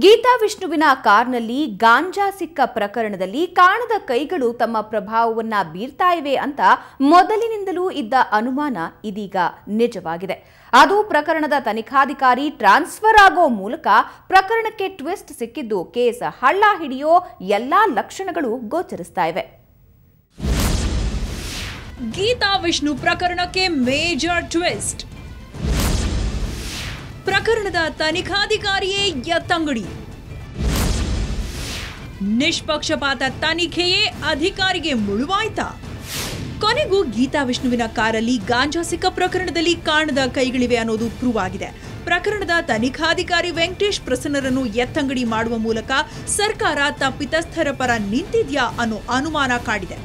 ಗೀತಾ ವಿಷ್ಣುವಿನ ಕಾರ್ನಲ್ಲಿ ಗಾಂಜಾ ಸಿಕ್ಕ ಪ್ರಕರಣದಲ್ಲಿ ಕಾಣದ ಕೈಗಳು ತಮ್ಮ ಪ್ರಭಾವವನ್ನ ಬೀರ್ತಾ ಇವೆ ಅಂತ ಮೊದಲಿನಿಂದಲೂ ಇದ್ದ ಅನುಮಾನ ಇದೀಗ ನಿಜವಾಗಿದೆ ಅದು ಪ್ರಕರಣದ ತನಿಖಾಧಿಕಾರಿ ಟ್ರಾನ್ಸ್ಫರ್ ಆಗೋ ಮೂಲಕ ಪ್ರಕರಣಕ್ಕೆ ಟ್ವಿಸ್ಟ್ ಸಿಕ್ಕಿದ್ದು ಕೇಸ್ ಹಳ್ಳ ಹಿಡಿಯೋ ಎಲ್ಲಾ ಲಕ್ಷಣಗಳು ಗೋಚರಿಸ್ತಾ ಇವೆ ಗೀತಾ ವಿಷ್ಣು ಪ್ರಕರಣಕ್ಕೆ ಮೇಜರ್ ಟ್ವಿಸ್ಟ್ ಪ್ರಕರಣದ ತನಿಖಾಧಿಕಾರಿಯೇ ಎತ್ತಂಗಡಿ ನಿಷ್ಪಕ್ಷಪಾತ ತನಿಖೆಯೇ ಅಧಿಕಾರಿಗೆ ಮುಳುವಾಯ್ತಾ ಕೊನೆಗೂ ಗೀತಾ ವಿಷ್ಣುವಿನ ಕಾರಲ್ಲಿ ಗಾಂಜಾ ಸಿಕ್ಕ ಪ್ರಕರಣದಲ್ಲಿ ಕಾಣದ ಕೈಗಳಿವೆ ಅನ್ನೋದು ಪ್ರೂವ್ ಆಗಿದೆ ಪ್ರಕರಣದ ತನಿಖಾಧಿಕಾರಿ ವೆಂಕಟೇಶ್ ಪ್ರಸನ್ನರನ್ನು ಎತ್ತಂಗಡಿ ಮಾಡುವ ಮೂಲಕ ಸರ್ಕಾರ ತಪ್ಪಿತಸ್ಥರ ಪರ ನಿಂತಿದ್ಯಾ ಅನ್ನೋ ಅನುಮಾನ ಕಾಡಿದೆ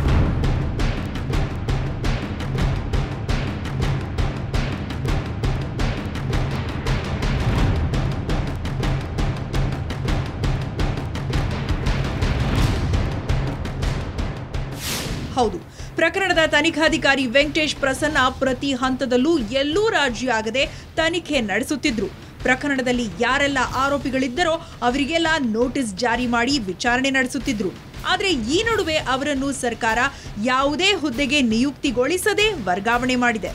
ಹೌದು ಪ್ರಕರಣದ ತನಿಖಾಧಿಕಾರಿ ವೆಂಕಟೇಶ್ ಪ್ರಸನ್ನ ಪ್ರತಿ ಹಂತದಲ್ಲೂ ಎಲ್ಲೂ ರಾಜಿ ಆಗದೆ ತನಿಖೆ ನಡೆಸುತ್ತಿದ್ರು ಪ್ರಕರಣದಲ್ಲಿ ಯಾರೆಲ್ಲ ಆರೋಪಿಗಳಿದ್ದರೋ ಅವರಿಗೆಲ್ಲ ನೋಟಿಸ್ ಜಾರಿ ಮಾಡಿ ವಿಚಾರಣೆ ನಡೆಸುತ್ತಿದ್ರು ಆದರೆ ಈ ನಡುವೆ ಅವರನ್ನು ಸರ್ಕಾರ ಯಾವುದೇ ಹುದ್ದೆಗೆ ನಿಯುಕ್ತಿಗೊಳಿಸದೆ ವರ್ಗಾವಣೆ ಮಾಡಿದೆ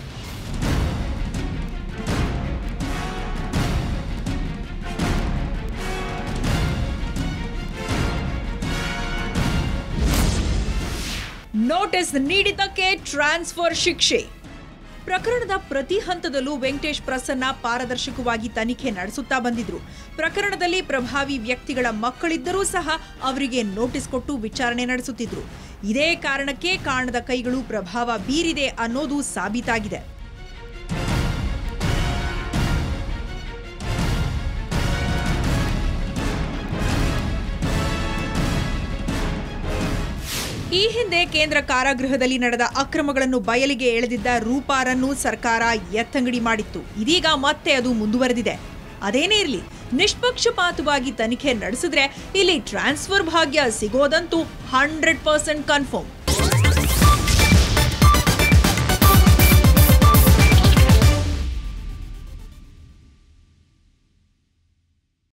ನೋಟಿಸ್ ನೀಡಿದ್ದಕ್ಕೆ ಟ್ರಾನ್ಸ್ಫರ್ ಶಿಕ್ಷೆ ಪ್ರಕರಣದ ಪ್ರತಿ ಹಂತದಲ್ಲೂ ವೆಂಕಟೇಶ್ ಪ್ರಸನ್ನ ಪಾರದರ್ಶಕವಾಗಿ ತನಿಖೆ ನಡೆಸುತ್ತಾ ಬಂದಿದ್ರು ಪ್ರಕರಣದಲ್ಲಿ ಪ್ರಭಾವಿ ವ್ಯಕ್ತಿಗಳ ಮಕ್ಕಳಿದ್ದರೂ ಸಹ ಅವರಿಗೆ ನೋಟಿಸ್ ಕೊಟ್ಟು ವಿಚಾರಣೆ ನಡೆಸುತ್ತಿದ್ರು ಇದೇ ಕಾರಣಕ್ಕೆ ಕಾಣದ ಕೈಗಳು ಪ್ರಭಾವ ಬೀರಿದೆ ಅನ್ನೋದು ಸಾಬೀತಾಗಿದೆ ಈ ಹಿಂದೆ ಕೇಂದ್ರ ಕಾರಾಗೃಹದಲ್ಲಿ ನಡೆದ ಅಕ್ರಮಗಳನ್ನು ಬಯಲಿಗೆ ಎಳೆದಿದ್ದ ರೂಪಾರನ್ನು ಸರ್ಕಾರ ಎತ್ತಂಗಡಿ ಮಾಡಿತ್ತು ಇದೀಗ ಮತ್ತೆ ಅದು ಮುಂದುವರೆದಿದೆ ಅದೇನೇ ಇರಲಿ ನಿಷ್ಪಕ್ಷಪಾತವಾಗಿ ತನಿಖೆ ನಡೆಸಿದ್ರೆ ಇಲ್ಲಿ ಟ್ರಾನ್ಸ್ಫರ್ ಭಾಗ್ಯ ಸಿಗೋದಂತೂ ಹಂಡ್ರೆಡ್ ಪರ್ಸೆಂಟ್ ಕನ್ಫರ್ಮ್